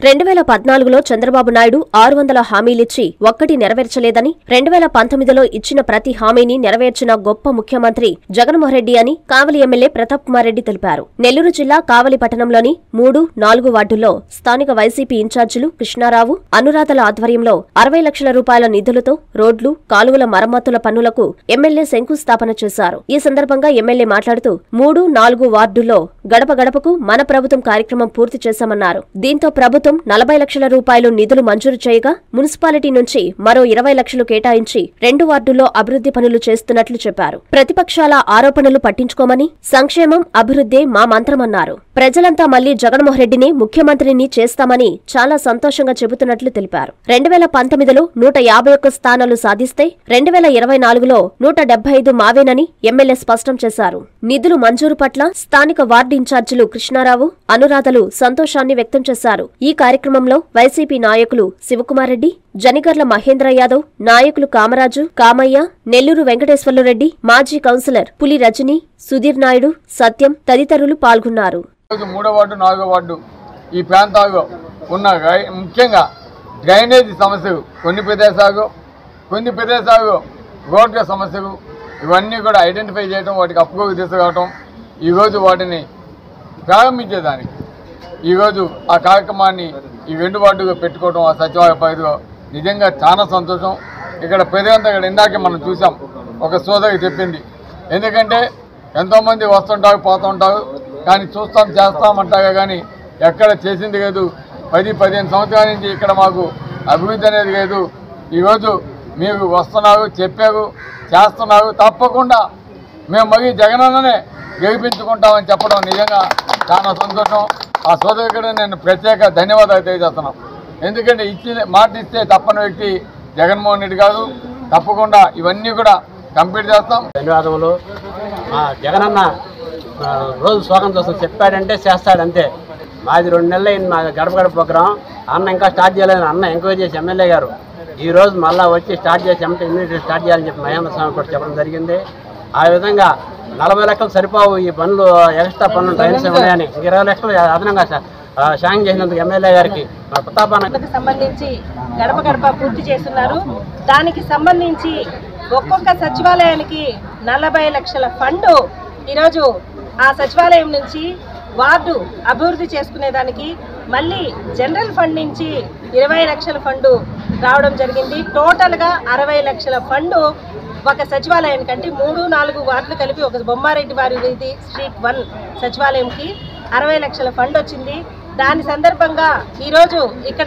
రెండు వేల పద్నాలుగులో చంద్రబాబు నాయుడు ఆరు వందల హామీలిచ్చి ఒక్కటి నెరవేర్చలేదని రెండు వేల పంతొమ్మిదిలో ఇచ్చిన ప్రతి హామీని నెరవేర్చిన గొప్ప ముఖ్యమంత్రి జగన్మోహన్ రెడ్డి అని కావలి ఎమ్మెల్యే ప్రతాప్ కుమార్ రెడ్డి తెలిపారు నెల్లూరు జిల్లా కావలి పట్టణంలోని మూడు నాలుగు వార్డుల్లో స్థానిక వైసీపీ ఇన్ఛార్జీలు కృష్ణారావు అనురాధల ఆధ్వర్యంలో అరవై లక్షల రూపాయల నిధులతో రోడ్లు కాలువల మరమ్మతుల పనులకు ఎమ్మెల్యే శంకుస్థాపన చేశారు ఈ సందర్భంగా ఎమ్మెల్యే మాట్లాడుతూ మూడు నాలుగు వార్డుల్లో గడప గడపకు మన ప్రభుత్వం కార్యక్రమం పూర్తి చేశామన్నారు దీంతో ప్రభుత్వం నలభై లక్షల రూపాయలు నిధులు మంజూరు చేయగా మున్సిపాలిటీ నుంచి మరో ఇరవై లక్షలు కేటాయించి రెండు వార్డుల్లో అభివృద్ధి పనులు చేస్తున్నట్లు చెప్పారు ప్రతిపక్షాల ఆరోపణలు పట్టించుకోమని సంక్షేమం అభివృద్ధే మా మంత్రమన్నారు ప్రజలంతా మళ్లీ జగన్మోహన్ రెడ్డిని ముఖ్యమంత్రిని చేస్తామని చాలా సంతోషంగా చెబుతున్నట్లు తెలిపారు రెండు వేల పంతొమ్మిదిలో నూట యాభై ఒక్క స్థానాలు సాధిస్తే రెండు వేల ఇరవై నాలుగులో నూట డెబ్బై ఐదు మావేనని ఎమ్మెల్యే స్పష్టం చేశారు నిధులు మంజూరు పట్ల స్థానిక వార్డు ఇన్ఛార్జీలు కృష్ణారావు అనురాధలు సంతోషాన్ని వ్యక్తం చేశారు ఈ కార్యక్రమంలో వైసీపీ నాయకులు శివకుమార్ రెడ్డి జనిగర్ల మహేంద్ర యాదవ్ నాయకులు కామరాజు కామయ్య నెల్లూరు వెంకటేశ్వర్లు రెడ్డి మాజీ కౌన్సిలర్ పులి రజని సుధీర్ నాయుడు సత్యం తదితరులు పాల్గొన్నారు ఈరోజు మూడో వార్డు నాలుగో వార్డు ఈ ప్రాంతాల్లో ఉన్న రై- ముఖ్యంగా డ్రైనేజీ సమస్యలు కొన్ని ప్రదేశాలు కొన్ని ప్రదేశాలు రోడ్ల సమస్యలు ఇవన్నీ కూడా ఐడెంటిఫై చేయడం వాటికి అప్పుకోకు తీసుకురావటం ఈరోజు వాటిని ప్రారంభించేదానికి ఈరోజు ఆ కార్యక్రమాన్ని ఈ రెండు వార్డుగా పెట్టుకోవడం ఆ సచివాలయ పరిధిలో నిజంగా చాలా సంతోషం ఇక్కడ ప్రజలంతా ఇక్కడ ఇందాకే మనం చూసాం ఒక సోదరి చెప్పింది ఎందుకంటే ఎంతోమంది వస్తుంటారు పోతుంటారు కానీ చూస్తాం చేస్తాం అంటారు కానీ ఎక్కడ చేసింది లేదు పది పదిహేను సంవత్సరాల నుంచి ఇక్కడ మాకు అభివృద్ధి అనేది లేదు ఈరోజు మీరు వస్తున్నారు చెప్పారు చేస్తున్నారు తప్పకుండా మేము మరీ జగనన్ననే గెలిపించుకుంటామని చెప్పడం నిజంగా చాలా సంతోషం ఆ సోదరికి కూడా నేను ప్రత్యేక ధన్యవాదాలు తెలియజేస్తున్నాం ఎందుకంటే ఇచ్చి మాట ఇస్తే తప్పని వ్యక్తి జగన్మోహన్ రెడ్డి కాదు తప్పకుండా ఇవన్నీ కూడా కంప్లీట్ చేస్తాం ధన్యవాదములు మా జగనన్న ఆ, రోజు స్వాగతం కోసం చెప్పాడంటే చేస్తాడంతే మాది రెండు నెలలు అయింది మా గడప గడప ప్రోగ్రాం అన్న ఇంకా స్టార్ట్ చేయలేదని అన్న ఎంక్వైరీ చేసి ఎమ్మెల్యే గారు ఈ రోజు మళ్ళీ వచ్చి స్టార్ట్ చేసి ఎమ్మెల్యే ఇమీడియట్ స్టార్ట్ చేయాలని చెప్పి మహేంద్ర స్వామి కూడా చెప్పడం జరిగింది ఆ విధంగా నలభై లక్షలు సరిపోవు ఈ పనులు ఎక్స్ట్రా పనులు ట్రైన్స్ ఉన్నాయని ఇంక ఇరవై లక్షలు అదనంగా సా- ఆ, సాయం చేసినందుకు ఎమ్మెల్యే గారికి మా ప్రతాపాన కు సంబంధించి గడప గడప పూర్తి చేస్తున్నారు దానికి సంబంధించి ఒక్కొక్క సచివాలయానికి నలభై లక్షల ఫండ్ ఈరోజు ఆ సచివాలయం నుంచి వార్డు అభివృద్ధి చేసుకునేదానికి మళ్ళీ జనరల్ ఫండ్ నుంచి ఇరవై లక్షల ఫండ్ రావడం జరిగింది టోటల్గా అరవై లక్షల ఫండ్ ఒక సచివాలయానికి అంటే మూడు నాలుగు వార్డులు కలిపి ఒక బొమ్మారెడ్డి వారి వీధి స్ట్రీట్ వన్ సచివాలయంకి అరవై లక్షల ఫండ్ వచ్చింది దాని సందర్భంగా ఈరోజు ఇక్కడ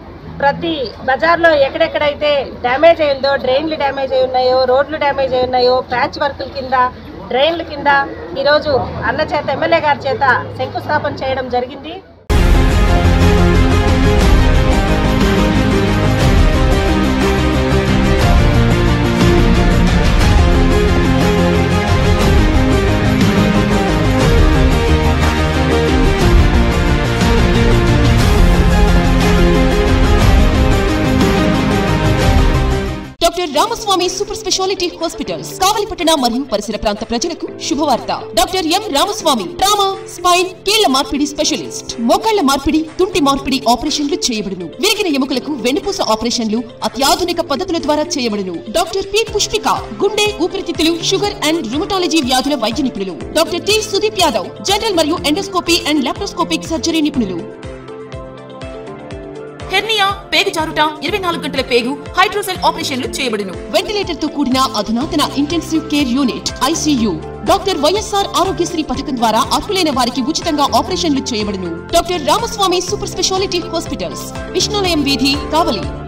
ప్రతి బజార్లో ఎక్కడెక్కడైతే డ్యామేజ్ అయిందో డ్రైన్లు డ్యామేజ్ అయి ఉన్నాయో రోడ్లు డ్యామేజ్ అయి ఉన్నాయో ప్యాచ్ వర్కుల కింద డ్రైన్ల కింద ఈరోజు అన్న చేత ఎమ్మెల్యే గారి చేత శంకుస్థాపన చేయడం జరిగింది doctor Ramaswamy super speciality hospitals కావలిపట్టణ మరియు పరిసర ప్రాంత ప్రజలకు శుభవార్త doctor M Ramaswamy trauma spine కీళ్ల మార్పిడి స్పెషలిస్ట్ మోకాళ్ల మార్పిడి తుంటి మార్పిడి ఆపరేషన్లు చేయబడును విరిగిన ఎముకలకు వెన్నుపూస ఆపరేషన్లు అత్యాధునిక పద్ధతుల ద్వారా చేయబడును డాక్టర్ పి పుష్పిక గుండె ఊపిరితిత్తులు షుగర్ అండ్ రుమటాలజీ వ్యాధుల వైద్య నిపుణులు doctor T Sudeep Yadav general మరియు ఎండోస్కోపీ అండ్ లాప్రోస్కోపిక్ సర్జరీ నిపుణులు హెర్నియా పేగు జారుట ఇరవై నాలుగు గంటల పేగు హైడ్రోసెల్ ఆపరేషన్లు చేయబడును వెంటిలేటర్ తో కూడిన అధునాతన intensive care unit ICU doctor YSR Aarogyasri పథకం ద్వారా అర్హులైన వారికి ఉచితంగా ఆపరేషన్లు చేయబడును doctor Ramaswamy super speciality hospitals విష్ణులయం వీధి కావలి